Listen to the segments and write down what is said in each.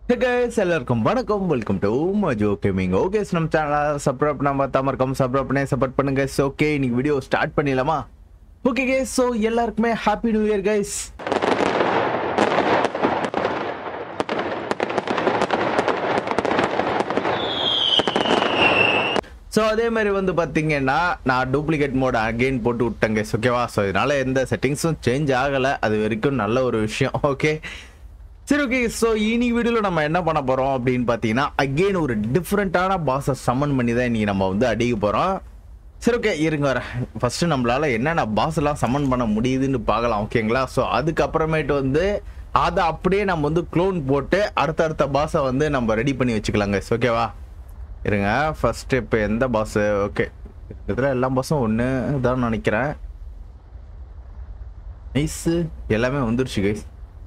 Hey guys, எல்லாருக்கும் வணக்கம் welcome to Majo gaming okay நம்ம சேனல் சப்ஸ்கிரைப் பண்ணாம பார்த்தாம இருக்கோம் சப்ஸ்கிரைப் பண்ணி சப்போர்ட் பண்ணுங்க ஓகே இன்னைக்கு வீடியோ ஸ்டார்ட் பண்ணிடலாமா ஓகே கைஸ் ஸோ எல்லாருக்குமே happy new year guys so அதே மாதிரி வந்து பார்த்தீங்கன்னா நான் டூப்ளிகேட் மோட் அகைன் போட்டு விட்டேங்க ஓகேவா ஸோ இதனால எந்த செட்டிங்ஸும் சேஞ்ச் ஆகலை அது வரைக்கும் நல்ல ஒரு விஷயம் ஓகே சரி ஓகே ஸோ இனி வீடியோவில் நம்ம என்ன பண்ண போகிறோம் அப்படின்னு பார்த்தீங்கன்னா அகெயின் ஒரு டிஃப்ரெண்ட்டான பாஸை சம்மன் பண்ணி தான் இன்னைக்கு நம்ம வந்து அடிக்க போகிறோம் சரி ஓகே இருங்க வரேன் ஃபஸ்ட்டு நம்மளால் என்னென்ன பாஸ் எல்லாம் சம்மன் பண்ண முடியுதுன்னு பார்க்கலாம் ஓகேங்களா ஸோ அதுக்கப்புறமேட்டு வந்து அதை அப்படியே நம்ம வந்து க்ளோன் போட்டு அடுத்தடுத்த பாஸை வந்து நம்ம ரெடி பண்ணி வச்சுக்கலாங்க ஓகேவா இருங்க ஃபர்ஸ்ட் இப்போ எந்த பாஸ் ஓகே இதில் எல்லா பாஸும் ஒன்று தான் நினைக்கிறேன் நைஸு எல்லாமே வந்துருச்சு கைஸ்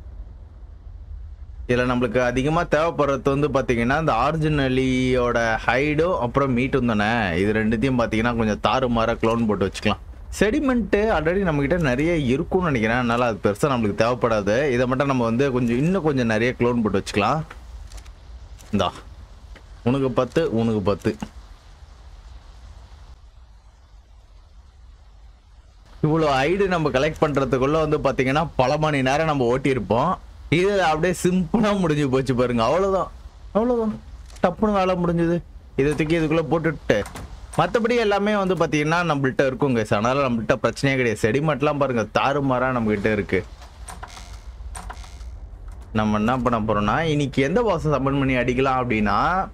இதில் நம்மளுக்கு அதிகமாக தேவைப்படுறது வந்து பார்த்தீங்கன்னா இந்த ஆரிஜினலியோட ஹைடும் அப்புறம் மீட்டும் தானே இது ரெண்டுத்தையும் பார்த்தீங்கன்னா கொஞ்சம் தாறுமாற க்ளோன் போட்டு வச்சுக்கலாம் செடிமெண்ட்டு ஆல்ரெடி நம்மக்கிட்ட நிறைய இருக்கும்னு நினைக்கிறேன் அதனால் அது பெருசாக நம்மளுக்கு தேவைப்படாது இதை மட்டும் நம்ம வந்து கொஞ்சம் இன்னும் கொஞ்சம் நிறைய க்ளோன் போட்டு வச்சுக்கலாம் இந்தா உனக்கு பத்து உனக்கு பத்து இவ்வளோ ஐடு நம்ம கலெக்ட் பண்ணுறதுக்குள்ள வந்து பார்த்தீங்கன்னா பல மணி நேரம் நம்ம ஓட்டியிருப்போம் இது அப்படியே சிம்பிளாக முடிஞ்சு போச்சு பாருங்க அவ்வளோதான் அவ்வளோதான் டப்புன்னு வேலை முடிஞ்சுது இதை தூக்கி இதுக்குள்ளே போட்டுட்டு மற்றபடி எல்லாமே வந்து பார்த்தீங்கன்னா நம்மள்ட்ட இருக்குங்க அதனால நம்மள்ட்ட பிரச்சனையே கிடையாது செடிமெண்ட்லாம் பாருங்க தாறுமாறாக நம்மகிட்ட இருக்கு நம்ம என்ன பண்ண போறோம்னா இன்னைக்கு எந்த பாசம் சம்மன் பண்ணி அடிக்கலாம் அப்படின்னா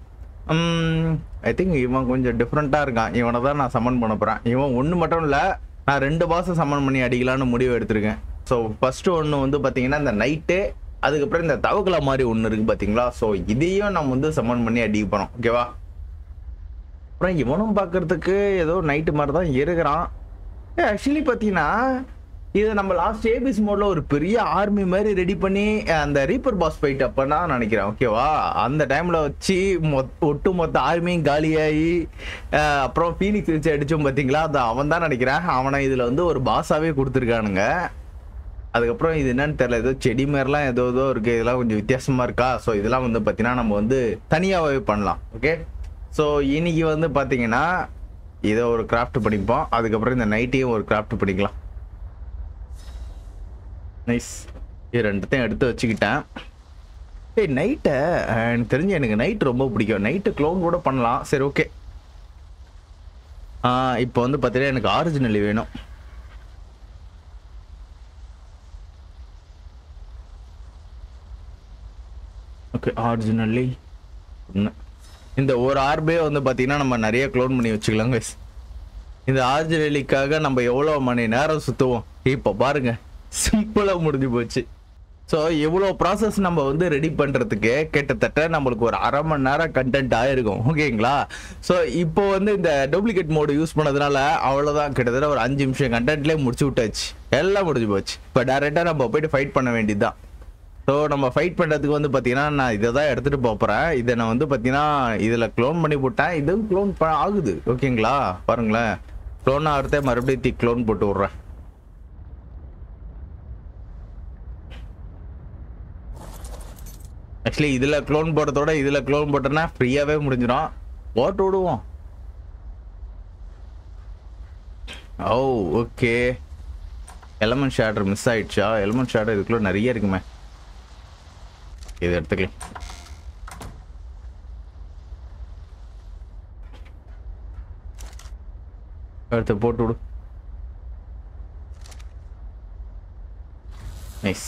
ஐ திங்க் இவன் கொஞ்சம் டிஃப்ரெண்ட்டாக இருக்கான் இவனை தான் நான் சம்மன் பண்ண போகிறேன் இவன் ஒன்று மட்டும் இல்லை நான் ரெண்டு பாசம் சம்மன் பண்ணி அடிக்கலான்னு முடிவு எடுத்திருக்கேன் ஸோ ஃபஸ்ட்டு ஒன்று வந்து பார்த்தீங்கன்னா இந்த நைட்டு அதுக்கப்புறம் இந்த தவக்கலா மாதிரி ஒன்று இருக்குது பார்த்தீங்களா ஸோ இதையும் நம்ம வந்து சம்மன் பண்ணி அடிக்க போகிறோம் ஓகேவா அப்புறம் இவனும் பார்க்கறதுக்கு ஏதோ நைட்டு மாதிரி தான் இருக்கிறான் ஆக்சுவலி பார்த்தீங்கன்னா இது நம்ம லாஸ்ட் ஏபிஸ் மோட்ல ஒரு பெரிய ஆர்மி மாதிரி ரெடி பண்ணி அந்த ரீப்பர் பாஸ் ஃபைட் அப்பனா நினைக்கிறேன் ஓகேவா அந்த டைம்ல வச்சு மொத் ஒட்டு மொத்த ஆர்மியும் காலியாகி அஹ், அப்புறம் ஃபீனிக்ஸ் வச்சு அடிச்சோம் பார்த்தீங்களா அது அவன் தான் நினைக்கிறேன் அவனை இதுல வந்து ஒரு பாஸாவே கொடுத்துருக்கானுங்க அதுக்கப்புறம் இது என்னன்னு தெரியல ஏதோ செடி மாதிரிலாம் ஏதோ ஏதோ இருக்கு இதெல்லாம் கொஞ்சம் வித்தியாசமா இருக்கா ஸோ இதெல்லாம் வந்து பார்த்தீங்கன்னா நம்ம வந்து தனியாகவே பண்ணலாம் ஓகே ஸோ இன்னைக்கு வந்து பார்த்தீங்கன்னா இதை ஒரு கிராஃப்ட் பண்ணிப்போம் அதுக்கப்புறம் இந்த நைட்டையும் ஒரு கிராஃப்ட் பண்ணிக்கலாம் நைஸ் இது ரெண்டுத்தையும் எடுத்து வச்சுக்கிட்டேன் ஏய் நைட்டை எனக்கு தெரிஞ்சு எனக்கு நைட் ரொம்ப பிடிக்கும் நைட்டு க்ளோன் கூட பண்ணலாம் சரி ஓகே இப்போ வந்து பார்த்தீங்கன்னா எனக்கு ஆரிஜினலி வேணும் ஓகே ஆரிஜினலி ஒன்று இந்த ஒரு ஆர்பே வந்து பார்த்தீங்கன்னா நம்ம நிறைய க்ளோன் பண்ணி வச்சுக்கலாம் guys இந்த ஆர்ஜினலிக்காக நம்ம எவ்வளோ மணி நேரம் சுற்றுவோம் இப்போ பாருங்க சிம்பிளாக முடிஞ்சு போச்சு ஸோ இவ்வளோ ப்ராசஸ் நம்ம வந்து ரெடி பண்ணுறதுக்கு கிட்டத்தட்ட நம்மளுக்கு ஒரு அரை மணி நேரம் கண்டென்ட் ஆயிருக்கும் ஓகேங்களா ஸோ இப்போ வந்து இந்த டூப்ளிகேட் மோடு யூஸ் பண்ணதுனால அவ்வளோதான் கிட்டத்தட்ட ஒரு அஞ்சு நிமிஷம் கண்டென்ட்லேயே முடிச்சு விட்டாச்சு எல்லாம் முடிஞ்சு போச்சு இப்போ டேரெக்டாக நம்ம போயிட்டு ஃபைட் பண்ண வேண்டியதுதான் ஸோ நம்ம ஃபைட் பண்ணுறதுக்கு வந்து பார்த்தீங்கன்னா நான் இதை தான் எடுத்துகிட்டு போகிறேன் இதை நான் வந்து பார்த்தீங்கன்னா இதில் க்ளோன் பண்ணி போட்டேன் இதுவும் க்ளோன் ஆகுது ஓகேங்களா பாருங்களேன் க்ளோன் ஆகிறதே மறுபடியும் தி க்ளோன் போட்டு விட்றேன் ஆக்சுவலி இதில் க்ளோன் போடுறதோட இதில் க்ளோன் போட்டோன்னா ஃப்ரீயாகவே முடிஞ்சிடும் போட்டு விடுவோம் oh okay element shader miss ஆயிடுச்சா எலமெண்ட் ஷேடர் இதுக்குள்ள நிறைய இருக்குமே இது எடுத்துக்கலாம் எடுத்து போட்டு விடு நைஸ்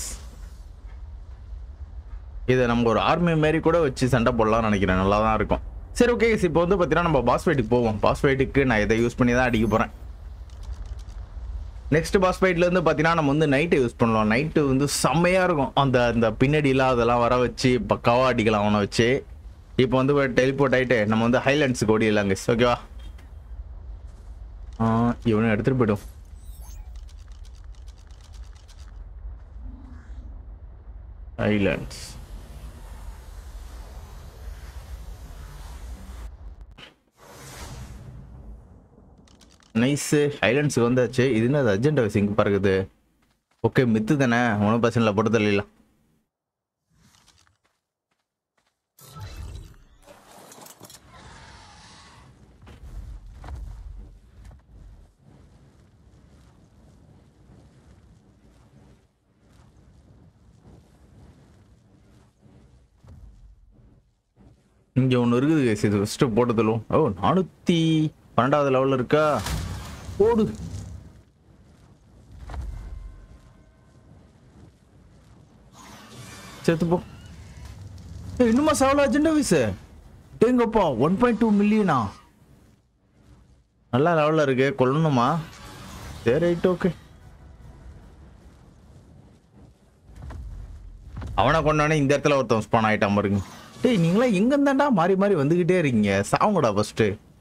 இதை நம்ம ஒரு ஆர்மி மாரி கூட வச்சு சண்டை போடலாம்னு நினைக்கிறேன் நல்லா தான் இருக்கும் சரி ஓகே இப்போ வந்து பார்த்தீங்கன்னா நம்ம பாஸ் ஃபைட்டுக்கு போவோம் பாஸ் ஃபைட்டுக்கு நான் இதை யூஸ் பண்ணி தான் அடிக்க போகிறேன் நெக்ஸ்ட் பாஸ் ஃபைட்ல இருந்து பார்த்தீங்கன்னா நம்ம வந்து நைட்டை யூஸ் பண்ணலாம் நைட்டு வந்து செம்மையா இருக்கும் அந்த அந்த பின்னாடிலாம் அதெல்லாம் வர வச்சு பக்காவா அடிக்கலாம் அவனை வச்சு இப்போ வந்து டெலிபோர்ட் ஆயிட்டு நம்ம வந்து ஹைலேண்ட்ஸுக்கு ஓடிடலாங்க ஓகேவா இவனை எடுத்துட்டு போயிடும் ஹைலேண்ட்ஸ் நைஸு ஹைலேண்ட்ஸுக்கு வந்தாச்சு இது என்ன அர்ஜென்ட் வயசு இங்கே பறக்குது ஓகே மித்து தானே ஒன்றும் பிரச்சனை இல்லை போட்டு தள்ளிடலாம் இங்க ஒன்று இருக்குது guys. இது ஃபஸ்ட்டு போட்டதிலும் ஓ நானூற்றி பன்னெண்டாவது லெவலில் இருக்கா போடு செத்து போ ஏய், இன்னுமா செவல அஜெண்டா வயசு டேங்கப்பா ஒன் பாயிண்ட் டூ மில்லியனா நல்லா லெவலில் இருக்கு கொல்லணுமா சரி ரைட் ஓகே அவனை கொண்டானே இந்த இடத்துல ஒருத்தன் ஸ்பான் ஆயிட்டான் பாருங்க டேய் நீங்களா எங்க இருந்தாண்டா மாறி மாறி வந்துகிட்டே இருக்கீங்க சாவுங்கடா ஃபர்ஸ்ட்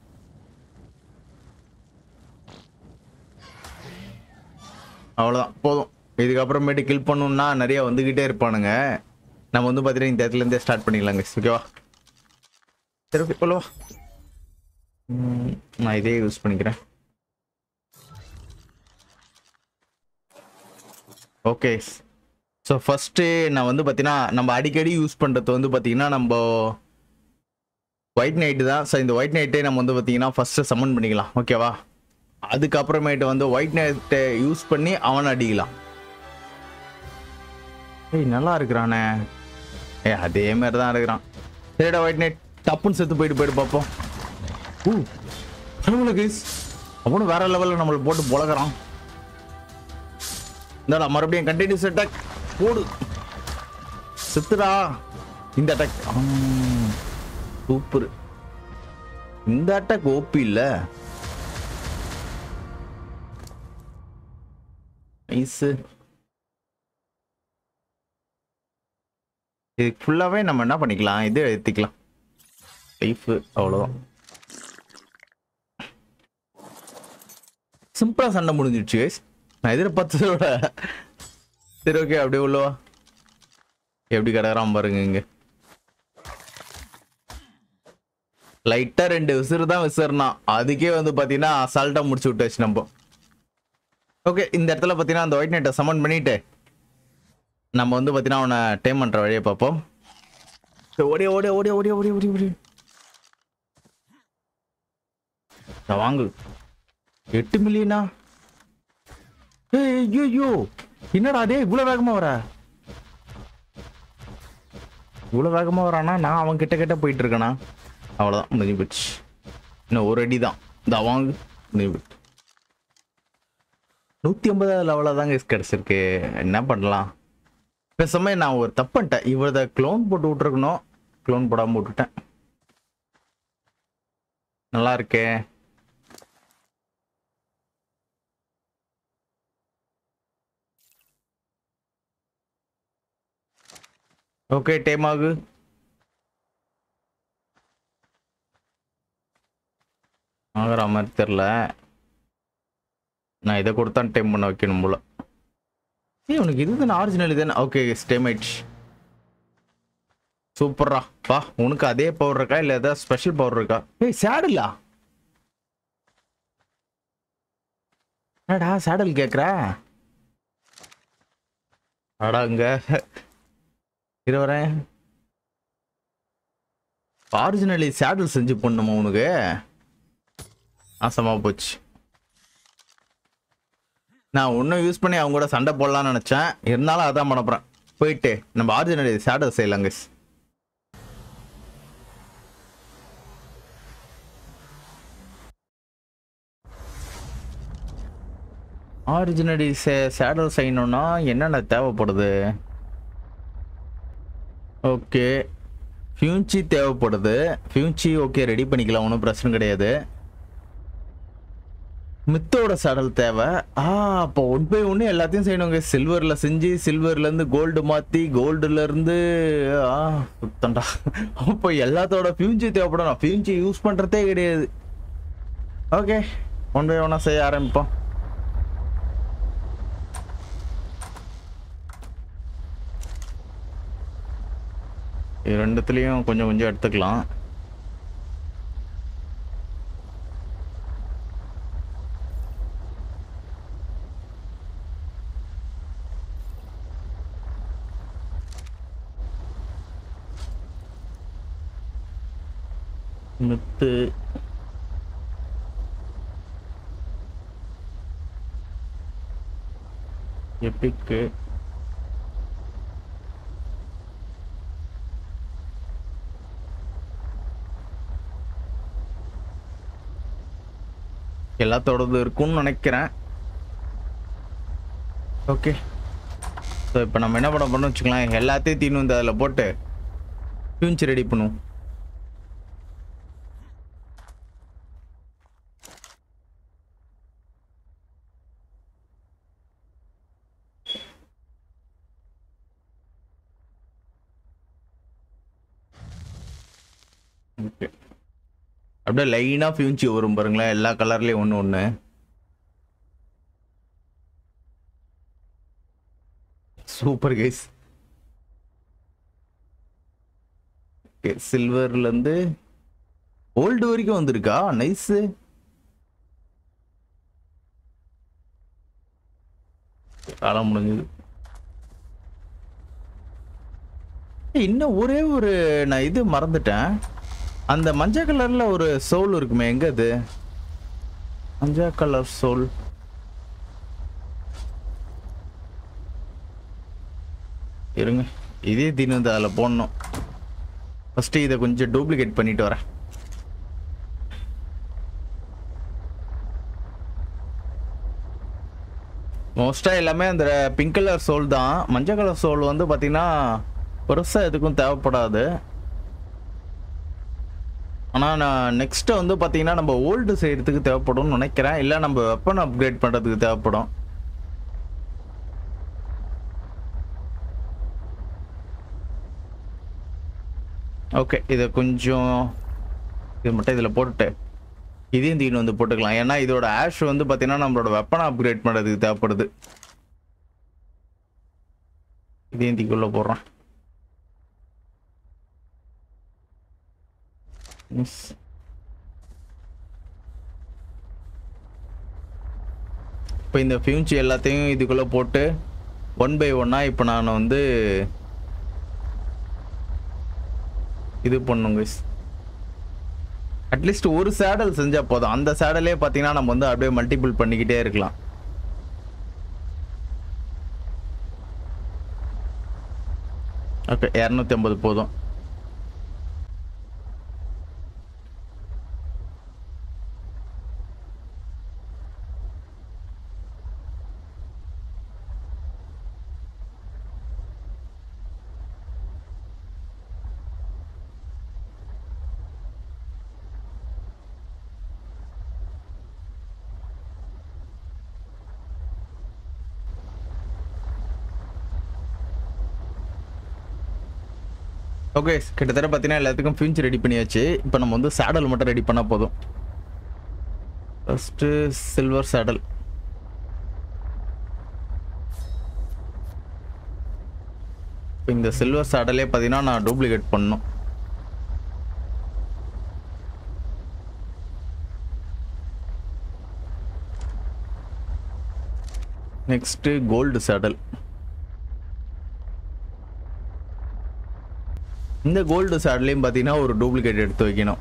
அவ்வளோதான் போதும் இதுக்கப்புறமேட்டு கில் பண்ணணும்னா நிறைய வந்துகிட்டே இருப்பானுங்க நம்ம வந்து பார்த்தீங்கன்னா இந்த இடத்துல இருந்தே ஸ்டார்ட் பண்ணிக்கலாங்க ஓகேவா சரி ஓகே போலவா நான் இதே யூஸ் பண்ணிக்கிறேன் ஓகே ஸோ ஃபஸ்ட்டு நான் வந்து பார்த்தீங்கன்னா நம்ம அடிக்கடி யூஸ் பண்ணுறது வந்து பார்த்தீங்கன்னா நம்ம ஒயிட் நைட்டு தான் ஸோ இந்த ஒயிட் நைட்டே நம்ம வந்து பார்த்தீங்கன்னா ஃபஸ்ட்டு சம்மன் பண்ணிக்கலாம் ஓகேவா அதுக்கப்புறமேட்டு வந்து ஒயிட் நைட்டை யூஸ் பண்ணி அவனை அடிக்கலாம் ஏய் நல்லா இருக்கிறானே ஏ அதே மாதிரி தான் இருக்கிறான் சரிடா ஒயிட் நைட் டப்புன்னு செத்து போயிட்டு போயிட்டு பார்ப்போம் ஊ பரவாயில்ல கைஸ் அவனும் வேற லெவலில் நம்மளை போட்டு பொழகிறான் இந்தாடா மறுபடியும் கண்டினியூஸ் அட்டாக் போடு செத்துடா இந்த அட்டாக் சூப்பர் இந்த அட்டாக் ஓபி இல்ல நைஸ் இதுக்கு ஃபுல்லாவே நம்ம என்ன பண்ணிக்கலாம் இது ஏத்திக்கலாம் லைஃப் அவ்வளவுதான் சிம்பிளா சண்டை முடிஞ்சிடுச்சு guys. நான் எதிர்பார்த்ததை விட சரி ஓகே அப்படியே உள்ளவா எப்படி கிடக்குறான் பாருங்க இங்க லைட்டா ரெண்டு விசிறு தான் விசிறுனான் அதுக்கே வந்து பாத்தீங்கன்னா அசால்ட்டா முடிச்சு விட்டாச்சு நம்ம ஓகே இந்த இடத்துல பாத்தீங்கன்னா அந்த ஒயிட் நைட்டை சமன் பண்ணிட்டு நம்ம வந்து பாத்தீங்கன்னா அவனை டைம் பண்ற வழியை பார்ப்போம் சரி, ஓடிய ஓடிய ஓடிய ஓடிய ஓடிய ஓடிய ஓடிய நான் வாங்கு எட்டு மில்லியனா ஏய் ஐயோ என்னடா டேய் இவ்வளவு வேகமா வர இவ்வளவு வேகமா வரானா நான் அவன் கிட்ட கிட்ட போயிட்டு இருக்கேனா அவ்வளவுதான் முடிஞ்சு போச்சு இன்னும் ஒரு அடி தான் இந்த வாங்கு முடிஞ்சு போச்சு நூத்தி ஐம்பதாவது லெவலில் தாங்க கிடைச்சிருக்கு என்ன பண்ணலாம் பேசாம நான் ஒரு தப்பு பண்ணிட்டேன் இவரத க்ளோன் போட்டு விட்டுருக்கணும் க்ளோன் போடாம விட்டுட்டேன் நல்லா இருக்கே ஓகே டைம் ஆகு ஆகிற மாதிரி தெரில நான் இதை கொடுத்தான் டைம் பண்ண வைக்கணும் போல ஏய் உனக்கு இது தானே ஆரிஜினல் தானே ஓகே டைம் ஆயிடுச்சு சூப்பர்ரா வா உனக்கு அதே பவர் இருக்கா இல்லை ஏதாவது ஸ்பெஷல் பவர் இருக்கா ஏய் சேடலா என்னடா சேடல் கேட்குற அடா இங்க இரு வரேன் ஆரிஜினலி சேடல் செஞ்சு பண்ணுமா உனக்கு நாசமா போச்சு நான் ஒன்றும் யூஸ் பண்ணி அவங்க கூட சண்டை போடலாம்னு நினச்சேன் இருந்தாலும் அதான் பண்ண போகிறேன் போயிட்டு நம்ம ஆரிஜினலி சேடல் செய்யலாங்க ஆரிஜினலி சே சேடல் செய்யணும்னா என்னென்ன தேவைப்படுது ஓகே ஃபியூன்ச்சி தேவைப்படுது ஃபியூன்ச்சி ஓகே ரெடி பண்ணிக்கலாம் ஒன்றும் பிரச்சனை கிடையாது மித்தோட சேடல் தேவை ஆ அப்போ ஒன் பை ஒன்று எல்லாத்தையும் செய்யணுங்க சில்வரில் செஞ்சு சில்வர்லேருந்து கோல்டு மாற்றி கோல்டுலேருந்து ஆ சுத்தண்டா அப்போ எல்லாத்தோட ஃபியூன்ச்சி தேவைப்படும் நான் ஃபியூன்ச்சி யூஸ் பண்ணுறதே கிடையாது ஓகே ஒன் பை ஒன்னாக செய்ய ஆரம்பிப்போம் இது ரெண்டுத்துலேயும் கொஞ்சம் கொஞ்சம் எடுத்துக்கலாம் மித்து எப்பிக்கு எல்லாத்தோடது இருக்கும்னு நினைக்கிறேன் ஓகே ஸோ இப்போ நம்ம என்ன பண்ண போறோம்னு வச்சுக்கலாம் எல்லாத்தையும் தீனு வந்து அதில் போட்டு ஃபியூன்ச் ரெடி பண்ணுவோம் ஓகே அப்படியே லைனாக ஃபியூன்ச்சி வரும் பாருங்களேன் எல்லா கலர்லேயும் ஒன்று ஒன்று சூப்பர் கைஸ் ஓகே சில்வர்லேருந்து ஓல்டு வரைக்கும் வந்திருக்கா நைஸு காலம் முடிஞ்சது ஏய், இன்னும் ஒரே ஒரு நான் இது மறந்துட்டேன் அந்த மஞ்சள் கலர்ல ஒரு சோல் இருக்குமே எங்க அது மஞ்சள் கலர் சோல் இருங்க இதே தினம் வந்து அதில் போடணும் ஃபஸ்ட்டு இதை கொஞ்சம் டூப்ளிகேட் பண்ணிட்டு வரேன் மோஸ்ட்டாக எல்லாமே அந்த பிங்க் கலர் சோல் தான் மஞ்சள் கலர் சோல் வந்து பார்த்தீங்கன்னா பெருசாக எதுக்கும் தேவைப்படாது ஆனால் நான் நெக்ஸ்ட்டு வந்து பார்த்தீங்கன்னா நம்ம ஓல்டு செய்கிறதுக்கு தேவைப்படும்னு நினைக்கிறேன் இல்லை நம்ம வெப்பன் அப்கிரேட் பண்ணுறதுக்கு தேவைப்படும் ஓகே இதை கொஞ்சம் இது மட்டும் இதில் போட்டுட்டு இதையும் தீனு வந்து போட்டுக்கலாம் ஏன்னா இதோட ஆஷ் வந்து பார்த்தீங்கன்னா நம்மளோட வெப்பனை அப்கிரேட் பண்ணுறதுக்கு தேவைப்படுது இதையும் தீக்குள்ளே போடுறேன் மிஸ் இப்போ இந்த ஃபியூன்ச்சி எல்லாத்தையும் இதுக்குள்ளே போட்டு ஒன் பை ஒன்னாக இப்போ நான் வந்து இது பண்ணுங்க அட்லீஸ்ட் ஒரு சேடல் செஞ்சா போதும் அந்த சேடலே பார்த்தீங்கன்னா நம்ம வந்து அப்படியே மல்டிபிள் பண்ணிக்கிட்டே இருக்கலாம் ஓகே இரநூத்தி ஐம்பது போதும் ஓகே கிட்டத்தட்ட பார்த்தீங்கன்னா எல்லாத்துக்கும் ஃபியூன்ச் ரெடி பண்ணியாச்சு இப்போ நம்ம வந்து சேடல் மட்டும் ரெடி பண்ணால் போதும் ஃபஸ்ட்டு சில்வர் சேடல் இப்போ இந்த சில்வர் சேடலே பார்த்தீங்கன்னா நான் டூப்ளிகேட் பண்ணணும் நெக்ஸ்ட்டு கோல்டு சேடல் இந்த கோல்டு சேடலையும் பார்த்தீங்கன்னா ஒரு டூப்ளிகேட் எடுத்து வைக்கணும்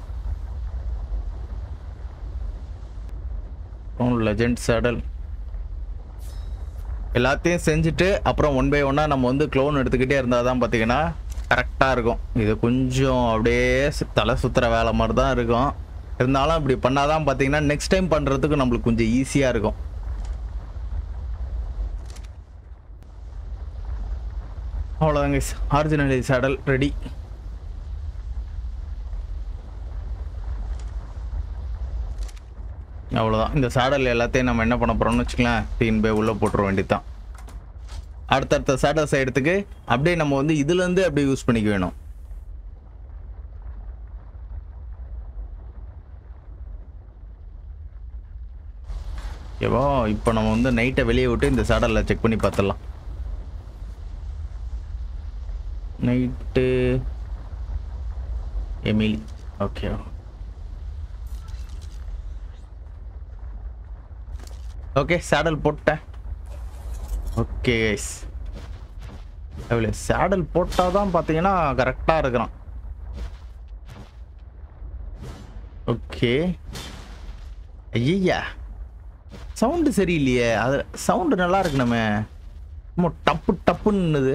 லெஜெண்ட் சேடல் எல்லாத்தையும் செஞ்சுட்டு அப்புறம் ஒன் பை ஒன்னாக நம்ம வந்து க்ளோன் எடுத்துக்கிட்டே இருந்தால் தான் பார்த்தீங்கன்னா கரெக்டாக இருக்கும் இது கொஞ்சம் அப்படியே சு- தலை சுற்றுற வேலை மாதிரி தான் இருக்கும் இருந்தாலும் இப்படி பண்ணாதான் பார்த்தீங்கன்னா நெக்ஸ்ட் டைம் பண்ணுறதுக்கு நம்மளுக்கு கொஞ்சம் ஈஸியாக இருக்கும் அவ்வளோதாங்க ஆரிஜினல் சேடல் ரெடி அவ்வளோதான் இந்த சேடல் எல்லாத்தையும் நம்ம என்ன பண்ண போகிறோம்னு வச்சுக்கலாம் தீன் பை உள்ளே போட்டுற வேண்டியதுதான் அடுத்தடுத்த சேடல் செய்யறதுக்கு அப்படியே நம்ம வந்து இதுலேருந்து அப்படியே யூஸ் பண்ணிக்க வேணும் ஓகேவா இப்போ நம்ம வந்து நைட்டை வெளியே விட்டு இந்த சேடலில் செக் பண்ணி பார்த்துடலாம் night Emily okay okay saddle போட்டேன் ஓகே கைஸ் எவ்வளோ சேடல் போட்டால் தான் பார்த்தீங்கன்னா கரெக்டாக இருக்கிறான் ஓகே ஐயா சவுண்டு சரியில்லையே அது சவுண்டு நல்லா இருக்கணுமே நம்ம டப்பு டப்புன்னுது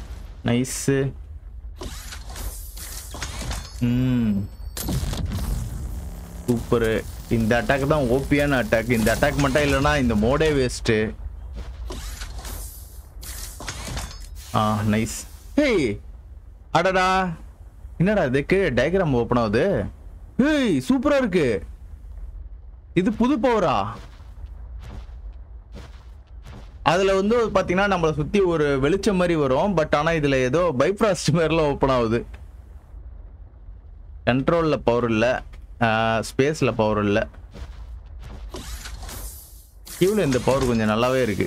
நைஸு ம் சூப்பரு இந்த அட்டாக் தான் ஓபியான அட்டாக் இந்த அட்டாக் மட்டும் இல்லைன்னா இந்த மோடே வேஸ்ட்டு ஆ நைஸ் ஹேய் அடடா என்னடா இது கீழே டயக்ராம் ஓப்பன் ஆகுது ஹேய் சூப்பரா இருக்கு இது புது பவரா அதுல வந்து பாத்தீங்கன்னா நம்மளை சுத்தி ஒரு வெளிச்சம் மாதிரி வரும் பட் ஆனா இதுல ஏதோ பைப்ராஸ்ட் மாதிரிலாம் ஓப்பன் ஆகுது கண்ட்ரோல்ல பவர் இல்ல ஸ்பேஸ்ல பவர் இல்ல கீழே இந்த பவர் கொஞ்சம் நல்லாவே இருக்கு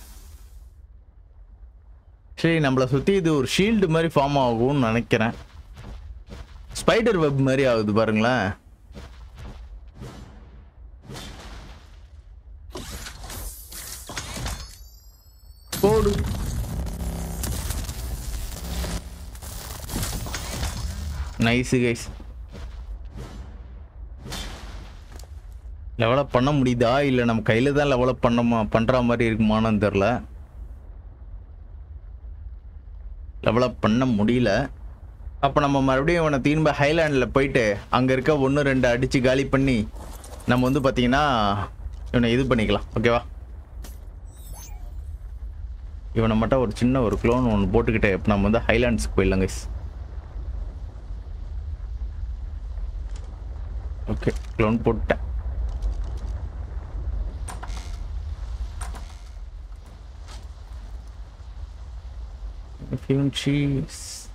சரி நம்மளை சுத்தி இது ஒரு ஷீல்டு மாதிரி ஃபார்ம் ஆகும்னு நினைக்கிறேன் ஸ்பைடர் வெப் மாதிரி ஆகுது பாருங்களேன் போடு நைஸ் கைஸ் லெவலப் பண்ண முடியுதா இல்லை நம்ம கையில் தான் லெவலப் பண்ணமா பண்ணுற மாதிரி இருக்குமான்னு தெரில டெவலப் பண்ண முடியல அப்போ நம்ம மறுபடியும் இவனை திரும்ப ஹைலாண்டில் போயிட்டு அங்கே இருக்க ஒன்று ரெண்டு அடித்து காலி பண்ணி நம்ம வந்து பார்த்தீங்கன்னா இவனை இது பண்ணிக்கலாம் ஓகேவா இவனை மட்டும் ஒரு சின்ன ஒரு க்ளோன் ஒன்று போட்டுக்கிட்டு இப்போ நம்ம வந்து ஹைலாண்ட்ஸ்க்கு போயிடலாம் கைஸ் ஓகே க்ளோன் போட்டேன் Few cheese.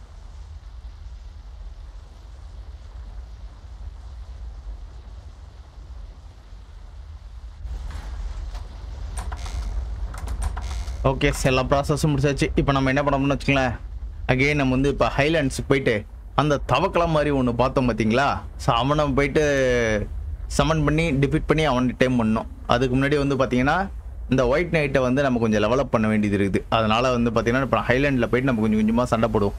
ஓகே எல்லா ப்ராசஸும் முடிச்சாச்சு இப்போ நம்ம என்ன பண்ணோம்னு வச்சுங்களேன் அகெயின் நம்ம வந்து இப்போ ஹைலாண்ட்ஸுக்கு போயிட்டு அந்த தவக்கலாம் மாதிரி ஒன்று பார்த்தோம் பார்த்தீங்களா ஸோ அவனை போயிட்டு சமன் பண்ணி டிஃபிட் பண்ணி அவனை டைம் பண்ணோம் அதுக்கு முன்னாடி வந்து பார்த்தீங்கன்னா இந்த ஒயிட் நைட்டை வந்து நம்ம கொஞ்சம் லெவலப் பண்ண வேண்டியது இருக்குது அதனால வந்து பார்த்தீங்கன்னா இப்போ ஹைலாண்டில் போயிட்டு நம்ம கொஞ்சம் கொஞ்சமாக சண்டை போடுவோம்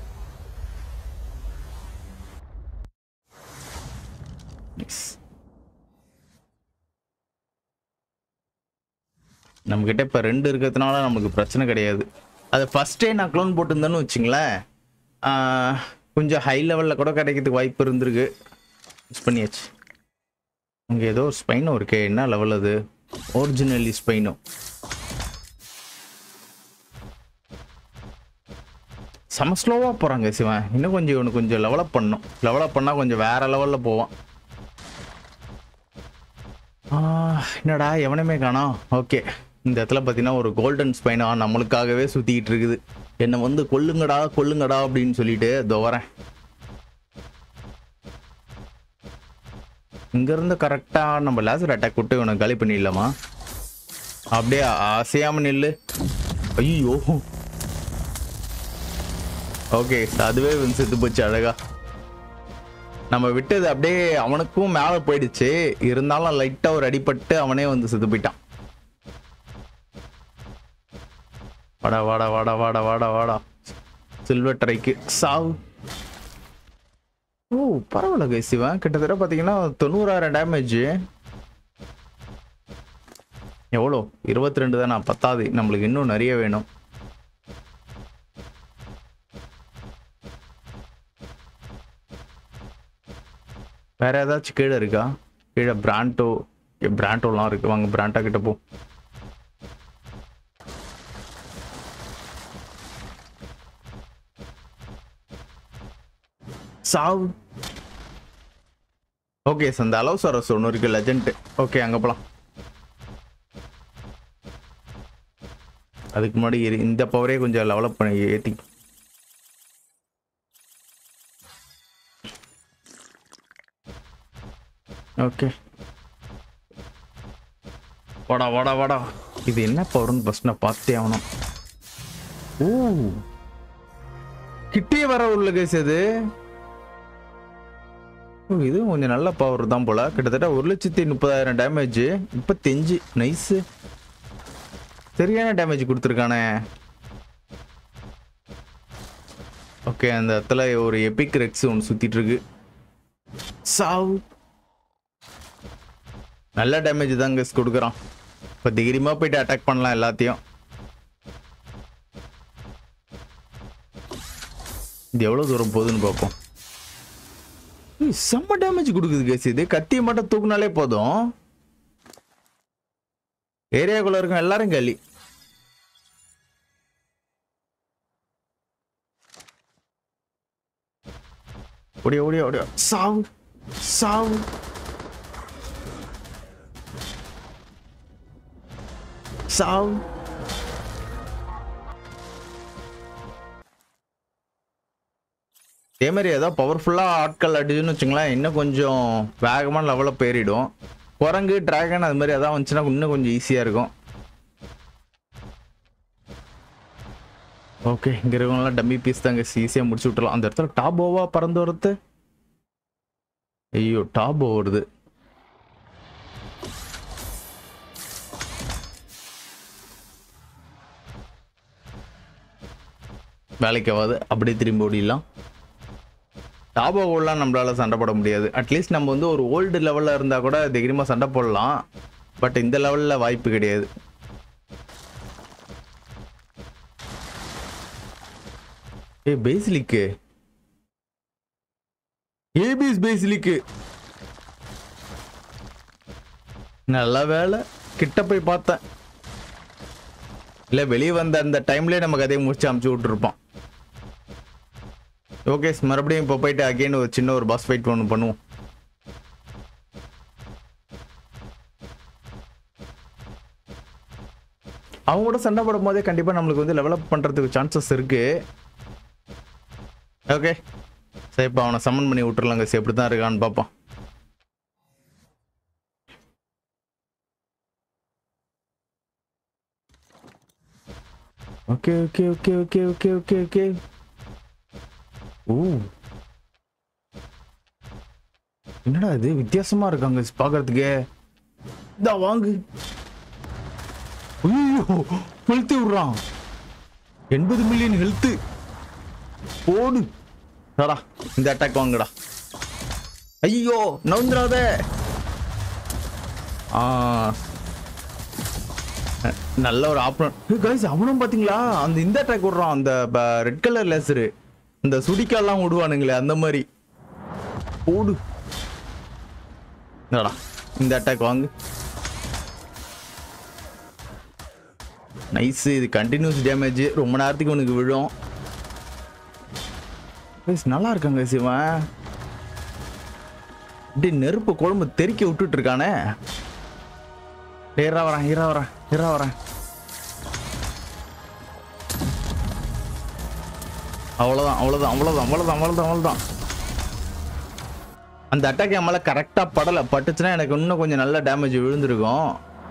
Nice. நம்மக்கிட்ட இப்போ ரெண்டு இருக்கிறதுனால நமக்கு பிரச்சனை கிடையாது அது ஃபஸ்ட்டே நான் க்ளோன் போட்டிருந்தேன்னு வச்சுங்களேன் ஆஹ், கொஞ்சம் ஹை லெவலில் கூட கிடைக்கிறதுக்கு வாய்ப்பு இருந்திருக்கு மிஸ் பண்ணியாச்சு அங்கே ஏதோ ஒரு ஸ்பைனோ இருக்கே என்ன லெவல் அது ஒரிஜினலி ஸ்பைனோ செம ஸ்லோவாக போகிறாங்க சிவன் இன்னும் கொஞ்சம் இவனுக்கு கொஞ்சம் லெவலப் பண்ணணும் லெவலப் பண்ணால் கொஞ்சம் வேற லெவலில் போவான் ஆ, என்னடா எவனுமே காணோம் ஓகே இந்த இடத்துல பார்த்தீங்கன்னா ஒரு கோல்டன் ஸ்பைனா நம்மளுக்காகவே சுற்றிக்கிட்டு இருக்குது என்னை வந்து கொல்லுங்கடா கொல்லுங்கடா அப்படின்னு சொல்லிட்டு இதோ வரேன் இங்கேருந்து கரெக்டாக நம்ம லேசர் அட்டாக் விட்டு இவனை காலி பண்ணிடலாமா அப்படியே அசையாம நில்லு ஐயோ ஓகே அதுவே வந்து செத்து போச்சு அழகா நம்ம விட்டது அப்படியே அவனுக்கும் மேலே போயிடுச்சு இருந்தாலும் லைட்டாக ஒரு அடிபட்டு அவனே வந்து செத்து போயிட்டான் வாடா வாடா வாடா வாடா வாடா வாடா சில்வர் ட்ரைக்கு சாவு ஓ பரவாயில்ல கை சிவன் கிட்டத்தட்ட பார்த்தீங்கன்னா தொண்ணூறாயிரம் டேமேஜ் எவ்வளோ இருபத்தி ரெண்டு தானே பத்தாது நம்மளுக்கு இன்னும் நிறைய வேணும் வேற ஏதாச்சும் கீழே இருக்கா கீழே பிராண்டோ பிராண்டோலாம் இருக்கு வாங்க பிராண்டா கிட்ட போ சாவு ஓகே சார் அந்த அளவு சார் ஒன்று இருக்கு லெஜண்ட் ஓகே அங்கே போகலாம் அதுக்கு முன்னாடி இரு- இந்த பவரே கொஞ்சம் டெவலப் பண்ணி ஏற்றி ஓகே வாடா வாடா வாடா இது என்ன பவர்னு ஃபர்ஸ்ட் நான் பார்த்தே ஆகணும் ஓ கிட்டே வர உள்ள கேஸ் அது ஓ இது கொஞ்சம் நல்ல பவர் தான் போல கிட்டத்தட்ட ஒரு லட்சத்தி முப்பதாயிரம் டேமேஜ் முப்பத்தஞ்சு நைஸு சரியான டேமேஜ் கொடுத்துருக்கானே ஓகே அந்த இடத்துல ஒரு எபிக் ரெக்ஸ் ஒன்று சுத்திட்டு இருக்கு சாவு நல்ல டேமேஜ் தான் கெஸ் கொடுக்குறான் இப்போ தைரியமாக போயிட்டு அட்டாக் பண்ணலாம் எல்லாத்தையும் இது எவ்வளோ தூரம் போகுதுன்னு பார்ப்போம் ஏய், செம்ம டேமேஜ் கொடுக்குது கேஸ் இது கத்தியை மட்டும் தூக்குனாலே போதும் ஏரியாக்குள்ள இருக்க எல்லாரும் காலி ஓடியா ஓடியா ஓடியா சாவு சாவு சாவு அதே மாதிரி ஏதோ பவர்ஃபுல்லாக ஆட்கள் அடிச்சுன்னு வச்சுங்களேன் இன்னும் கொஞ்சம் வேகமான லெவலில் போயிடும் குரங்கு டிராகன் அது மாதிரி எதாவது வந்துச்சுன்னா இன்னும் கொஞ்சம் ஈஸியாக இருக்கும் ஓகே இங்கே இருக்கவங்களாம் டம்மி பீஸ் தாங்க ஈஸியாக முடிச்சு விட்டுலாம் அந்த இடத்துல டாபோவா பறந்து வரது ஐயோ டாபோ வருது வேலைக்கு ஆகாது அப்படியே திரும்பி ஓடிடலாம் டாபோவெல்லாம் நம்மளால சண்டை போட முடியாது அட்லீஸ்ட் நம்ம வந்து ஒரு ஓல்டு லெவலில் இருந்தால் கூட தைரியமாக சண்டை போடலாம் பட் இந்த லெவலில் வாய்ப்பு கிடையாது ஏ பேசிலிக்கு ஏபிஎஸ் பேசிலிக்கு நல்ல வேலை கிட்ட போய் பார்த்தேன் இல்லை வெளியே வந்த அந்த டைம்லேயே நம்ம கதையை முடிச்சு அமுச்சு விட்டுருப்போம் ஓகே மறுபடியும் இப்போ போயிட்டு அகைன் ஒரு சின்ன ஒரு பாஸ் ஃபைட் ஒன்று பண்ணுவோம் அவங்க கூட சண்டை போடும் போதே கண்டிப்பாக நம்மளுக்கு வந்து லெவலப் பண்ணுறதுக்கு சான்சஸ் இருக்கு ஓகே சரி இப்போ அவனை சம்மன் பண்ணி விட்டுறலாங்க சரி எப்படி தான் இருக்கான்னு பார்ப்போம் okay okay okay okay okay okay okay ஓ என்னடா இது வித்தியாசமா இருக்காங்க பாக்குறதுக்கு இதா வாங்கு ஐயோ ஹெல்த் விடுறான் எண்பது மில்லியன் ஹெல்த் போடு டா இந்த அட்டாக் வாங்குடா ஐயோ நவுந்துடாத ஆ நல்ல ஒரு ஆப்ரன் கைஸ் அவனும் பாத்தீங்களா அந்த இந்த அட்டாக் விடுறான் அந்த ரெட் கலர் லேசரு இந்த சுடிக்காலாம் விடுவானுங்களே அந்த மாதிரி போடு என்னடா இந்த அட்டாக் வாங்கு நைஸ் இது கண்டினியூஸ் டேமேஜ் ரொம்ப நேரத்துக்கு உனக்கு விழும் Guys, நல்லா இருக்காங்க சிவன் இப்படி நெருப்பு குழம்பு தெறிக்க விட்டுட்டு இருக்கானே ஹீரா வரேன் ஹீரா வரேன் ஹீரா வரேன் அவ்வளோதான் அவ்வளோதான் அவ்வளோதான் அவ்வளோதான் அவ்வளோதான் அவ்வளோதான் அந்த அட்டாக் என் மேலே கரெக்டாக படலை பட்டுச்சுன்னா எனக்கு இன்னும் கொஞ்சம் நல்ல டேமேஜ் விழுந்திருக்கும்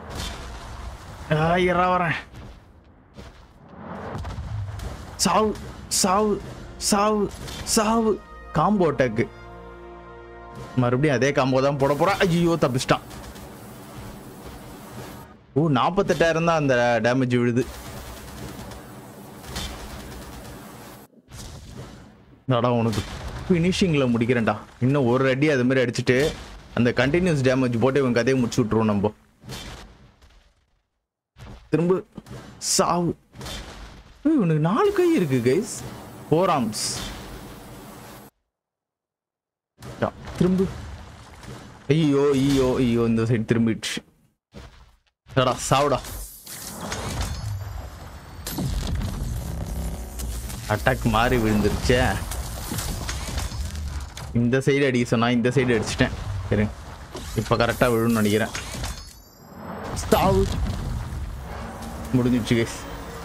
ஹீரா வரேன் சாவு சாவு சாவு சாவு காம்போ அட்டாக்கு மறுபடியும் அதே காம்போ தான் போட போறான் ஐயோ தப்பிச்சிட்டான் ஓ நாற்பத்தெட்டாயிரம் தான் அந்த டேமேஜ் விழுது நடா உனக்கு ஃபினிஷிங்கில் முடிக்கிறேன்டா இன்னும் ஒரு அடி அது மாதிரி அடிச்சுட்டு அந்த கண்டினியூஸ் டேமேஜ் போட்டு இவன் கதையை முடிச்சு விட்ருவோம் நம்ம திரும்ப சாவு ஏய், இவனுக்கு நாலு கை இருக்கு கைஸ் ஃபோர் ஆர்ம்ஸ் திரும்ப ஐயோ ஐயோ ஐயோ இந்த சைடு திரும்பிடுச்சு டா சாவுடா அட்டாக் மாறி விழுந்துருச்சே இந்த சைடு அடிக்க சொன்னா இந்த சைடு அடிச்சிட்டேன் சரி இப்போ கரெக்டாக விழுன்னு நினைக்கிறேன் சாவு முடிஞ்சிடுச்சு கைஸ்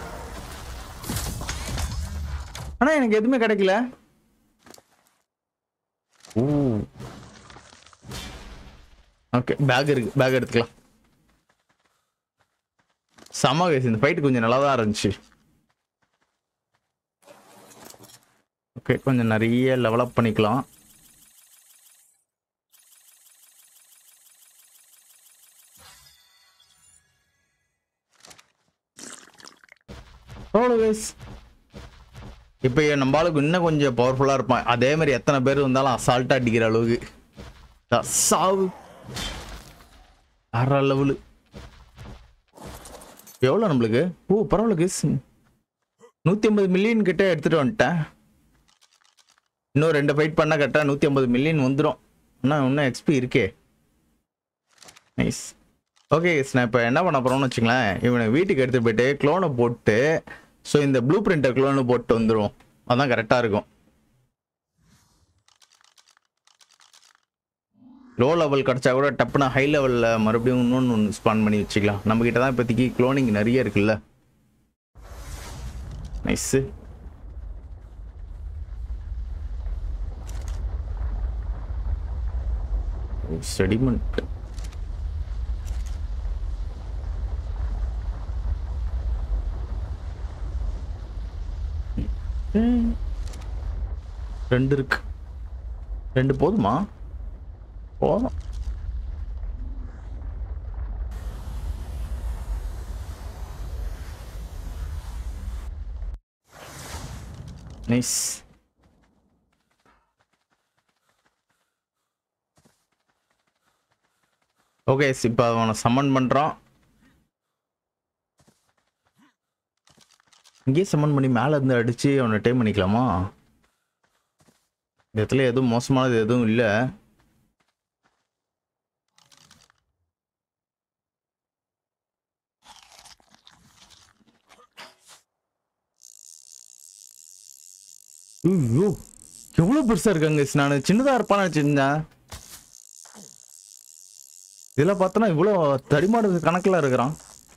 ஆனா எனக்கு எதுவுமே கிடைக்கல ஓ ஓகே பேக் இருக்கு பேக் எடுத்துக்கலாம் செம கைஸ் இந்த ஃபைட் கொஞ்சம் நல்லா தான் இருந்துச்சு ஓகே கொஞ்சம் நிறைய லெவலப் பண்ணிக்கலாம் அவ்வளோ கைஸ் இப்போ நம்ம ஆளுக்கு இன்னும் கொஞ்சம் பவர்ஃபுல்லாக இருப்பான் அதே மாதிரி எத்தனை பேர் வந்தாலும் அசால்ட்டாக அடிக்கிற அளவுக்கு தா, சாவு அரை லெவலு எவ்வளோ நம்மளுக்கு ஓ பரவாயில்ல கேஸ் நூற்றி ஐம்பது மில்லியன் கிட்ட எடுத்துட்டு வந்துட்டேன் இன்னும் ரெண்டு ஃபைட் பண்ணால் கரெக்டாக நூற்றி ஐம்பது மில்லியன் வந்துடும் ஆனால் இன்னும் எக்ஸ்பி இருக்கே நைஸ் ஓகே நான் இப்போ என்ன பண்ண போகிறோம்னு வச்சுங்களேன் இவனை வீட்டுக்கு எடுத்துகிட்டு போயிட்டு க்ளோனை போட்டு ஸோ இந்த ப்ளூ பிரிண்டர் க்ளோனை போட்டு வந்துடும் அதான் கரெக்டாக இருக்கும் லோ லெவல் கிடச்சா கூட டப்புனா ஹை லெவலில் மறுபடியும் இன்னொன்று ஒன்று ஸ்பான் பண்ணி வச்சுக்கலாம் நம்மக்கிட்ட தான் இப்போதைக்கு க்ளோனிங் நிறைய இருக்குல்ல நைஸு செடிமெண்ட் ரெண்டு இருக்கு ரெண்டு போதுமா போதும் நைஸ் ஓகே இப்போ அவனை சம்மன் பண்ணுறான் இங்கேயே சம்மன் பண்ணி மேலே இருந்து அடித்து அவனை டைம் பண்ணிக்கலாமா இந்த இடத்துல எதுவும் மோசமானது எதுவும் இல்லை ஐயோ எவ்வளோ பெருசா இருக்காங்க நான் சின்னதாக இருப்பான்னு வச்சிருந்தேன் இதில் பார்த்தோன்னா இவ்வளோ தடிமாடு கணக்கில் இருக்கிறான்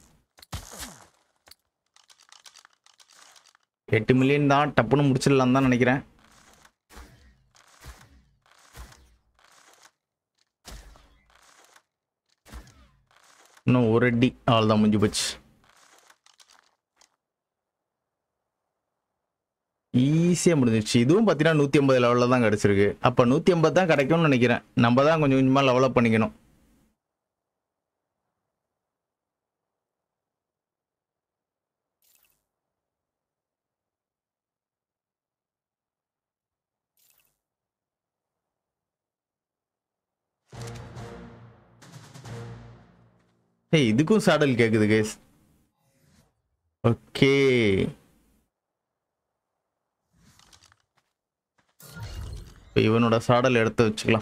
எட்டு மில்லியன் தான் டப்புன்னு முடிச்சிடலாம் தான் நினைக்கிறேன் இன்னும் ஒரு அடி அவ்வளோதான் முடிஞ்சு போச்சு ஈஸியாக முடிஞ்சிருச்சு இதுவும் பார்த்தீங்கன்னா நூற்றி ஐம்பது லெவலில் தான் கிடச்சிருக்கு அப்போ நூற்றி ஐம்பது தான் கிடைக்கும்னு நினைக்கிறேன் நம்ம தான் கொஞ்சம் கொஞ்சமாக லெவலப் பண்ணிக்கணும் ஏய் இதுக்கும் சாடல் கேக்குது கேஸ் ஓகே இப்போ இவனோட சாடல் எடுத்து வச்சுக்கலாம்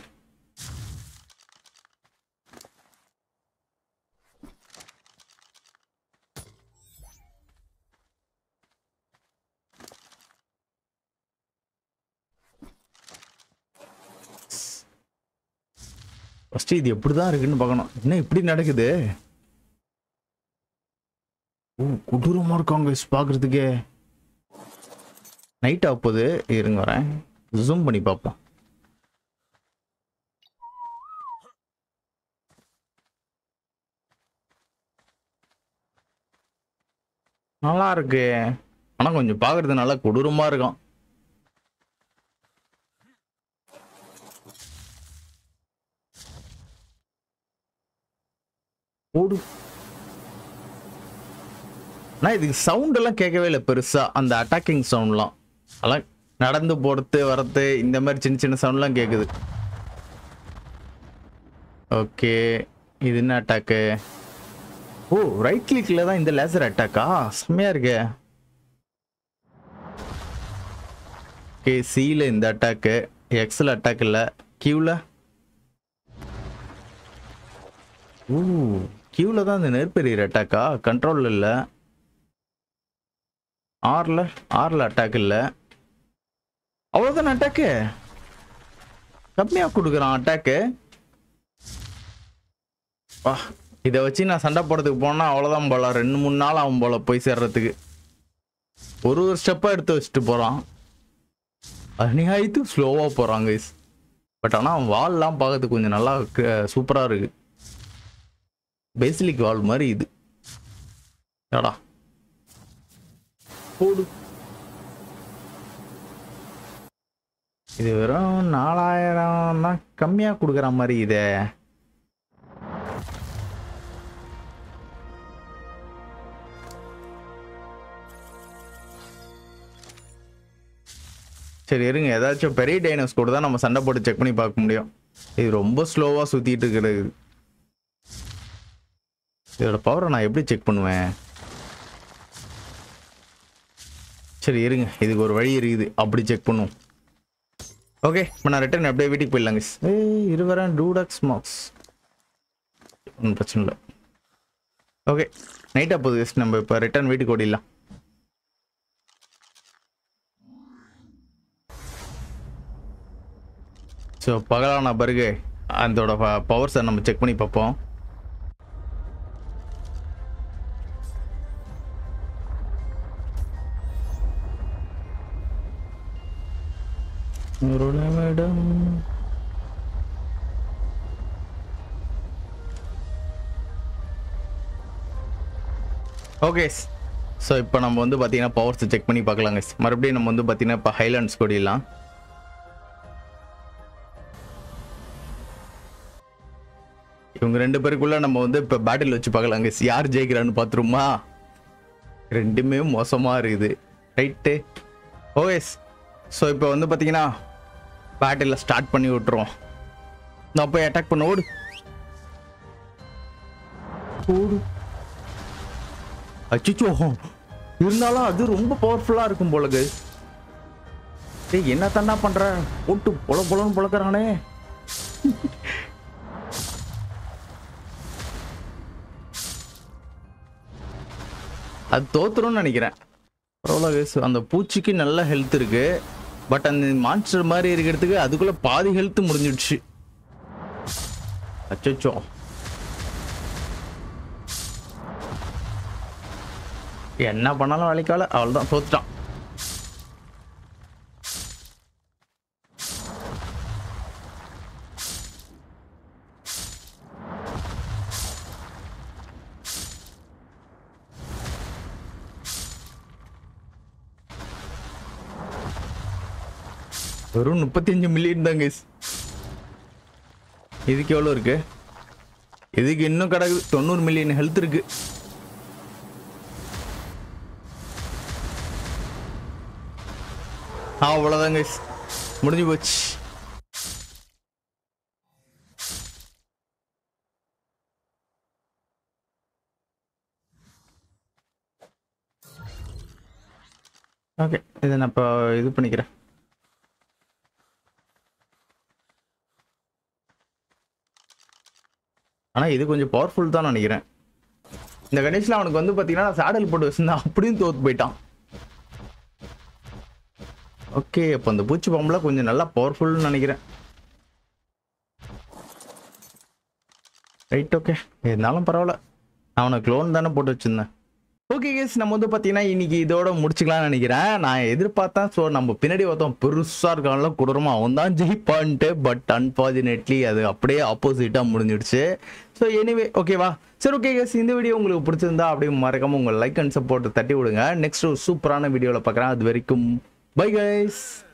ஃபர்ஸ்ட் இது எப்படிதான் இருக்குன்னு பார்க்கணும் என்ன இப்படி நடக்குது ஓ கொடூரமா இருக்காங்க பார்க்கறதுக்கே நைட் ஆகும்போது இருங்க வரேன் ஜூம் பண்ணி பார்ப்போம் நல்லா இருக்கு ஆனா கொஞ்சம் பார்க்கறது நல்லா கொடூரமா இருக்கும் ஓடு ஆனால் இதுக்கு சவுண்ட் எல்லாம் கேட்கவே இல்லை பெருசா அந்த அட்டாக்கிங் சவுண்ட்லாம் அதெல்லாம் நடந்து போறது வரது இந்த மாதிரி சின்ன சின்ன சவுண்ட்லாம் கேட்குது ஓகே இது என்ன அட்டாக்கு ஓ ரைட் கிளிக்ல தான் இந்த லேசர் அட்டாக்கா செம்மையா இருக்கே ஓகே சியில் இந்த அட்டாக்கு எக்ஸல் அட்டாக் இல்லை கியூவில் ஓ கியூவில் தான் இந்த நெருப்பெரியர் அட்டாக்கா கண்ட்ரோல் இல்லை ஆறில் ஆறில் அட்டாக் இல்லை அவ்வளோதான் அட்டாக்கு கம்மியாக கொடுக்குறான் அட்டாக்கு வா இதை வச்சு நான் சண்டை போடுறதுக்கு போனால் அவ்வளோதான் போல ரெண்டு மூணு நாள் ஆகும் போல போய் சேர்றதுக்கு ஒரு ஒரு ஸ்டெப்பாக எடுத்து வச்சுட்டு போகிறான் அநியாயத்து ஸ்லோவாக போகிறாங்க பட் ஆனால் வால்லாம் பார்க்கறதுக்கு கொஞ்சம் நல்லா சூப்பராக இருக்கு பேசிலிக் வால் மாதிரி இது ஏடா போடு இது வெறும் நாலாயிரம் தான் கம்மியா கொடுக்குற மாதிரி இதே சரி இருங்க ஏதாச்சும் பெரிய டைனோஸ் கூட தான் நம்ம சண்டை போட்டு செக் பண்ணி பார்க்க முடியும் இது ரொம்ப ஸ்லோவா சுத்திட்டு இருக்கிறது இதோட பவரை நான் எப்படி செக் பண்ணுவேன் சரி இருங்க இதுக்கு ஒரு வழி இருக்குது அப்படி செக் பண்ணுவோம் ஓகே இப்போ நான் ரிட்டர்ன் அப்படியே வீட்டுக்கு போயிடலாங்க ஏய் இருவரன் டூடக்ஸ் மார்க்ஸ் ஒன்றும் பிரச்சனை இல்லை ஓகே நைட்டாக போகுது guys. நம்ம இப்போ ரிட்டர்ன் வீட்டுக்கு ஓடிடலாம் ஸோ பகலான பிறகு அதோட பவர்ஸை நம்ம செக் பண்ணி பார்ப்போம் ஒரு நிமிடம் ஓகே ஸோ இப்போ நம்ம வந்து பார்த்தீங்கன்னா பவர்ஸ் செக் பண்ணி பார்க்கலாங்க மறுபடியும் நம்ம வந்து பார்த்தீங்கன்னா இப்போ ஹைலாண்ட்ஸ் கொடிடலாம் இவங்க ரெண்டு பேருக்குள்ள நம்ம வந்து இப்போ பேட்டில் வச்சு பார்க்கலாங்க யார் ஜெயிக்கிறான்னு பார்த்துருமா ரெண்டுமே மோசமா இருக்குது ரைட்டு ஓஎஸ் ஸோ இப்போ வந்து பார்த்தீங்கன்னா பேட்டில் ஸ்டார்ட் பண்ணி விட்டுருவோம் நான் போய் அட்டாக் பண்ண ஓடு ஓடு அச்சிச்சோ இருந்தாலும் அது ரொம்ப பவர்ஃபுல்லாக இருக்கும் போலகு டேய் என்ன தண்ணா பண்ற போட்டு பொல பொலன்னு பொழக்கிறானே அது தோத்துரும்னு நினைக்கிறேன் பரவாயில்ல guys. அந்த பூச்சிக்கு நல்ல ஹெல்த் இருக்கு பட் அந்த மான்ஸ்டர் மாதிரி இருக்கிறதுக்கு அதுக்குள்ள பாதி ஹெல்த் முடிஞ்சிடுச்சு அச்சோ என்ன பண்ணாலும் வேலைக்கால அவள்தான் தோத்துட்டான் வெறும் முப்பத்தஞ்சு மில்லியன் தான் guys. இதுக்கு எவ்வளோ இருக்கு இதுக்கு இன்னும் கிடக்குது தொண்ணூறு மில்லியன் ஹெல்த் இருக்கு ஆ அவ்வளோதான் guys. முடிஞ்சு போச்சு ஓகே இதை நான் இப்போ இது பண்ணிக்கிறேன் ஆனால் இது கொஞ்சம் பவர்ஃபுல் தான் நினைக்கிறேன் இந்த கணேஷில் அவனுக்கு வந்து பார்த்தீங்கன்னா சேடல் போட்டு வச்சிருந்தா அப்படியும் தோத்து போயிட்டான் ஓகே அப்போ அந்த பூச்சி பாம்புலாம் கொஞ்சம் நல்லா பவர்ஃபுல்னு நினைக்கிறேன் ரைட் ஓகே இருந்தாலும் பரவாயில்ல நான் அவனுக்கு லோன் தானே போட்டு வச்சிருந்தேன் ஓகே கேஸ் நம்ம வந்து பார்த்தீங்கன்னா இன்னைக்கு இதோட முடிச்சுக்கலாம்னு நினைக்கிறேன் நான் எதிர்பார்த்தேன் ஸோ நம்ம பின்னாடி ஒருத்தன் பெருசாக இருக்கான்ல குடுறமா அவன் தான் ஜெயிப்பான்ட்டு பட் அன்ஃபார்ச்சுனேட்லி அது அப்படியே ஆப்போசிட்டாக முடிஞ்சிடுச்சு ஸோ எனிவே ஓகேவா சரி ஓகே கேஸ் இந்த வீடியோ உங்களுக்கு பிடிச்சிருந்தா அப்படியே மறக்காம உங்கள் லைக் அண்ட் சப்போர்ட் தட்டி விடுங்க நெக்ஸ்ட் ஒரு சூப்பரான வீடியோவில் பார்க்குறேன் அது வரைக்கும் பை கைஸ்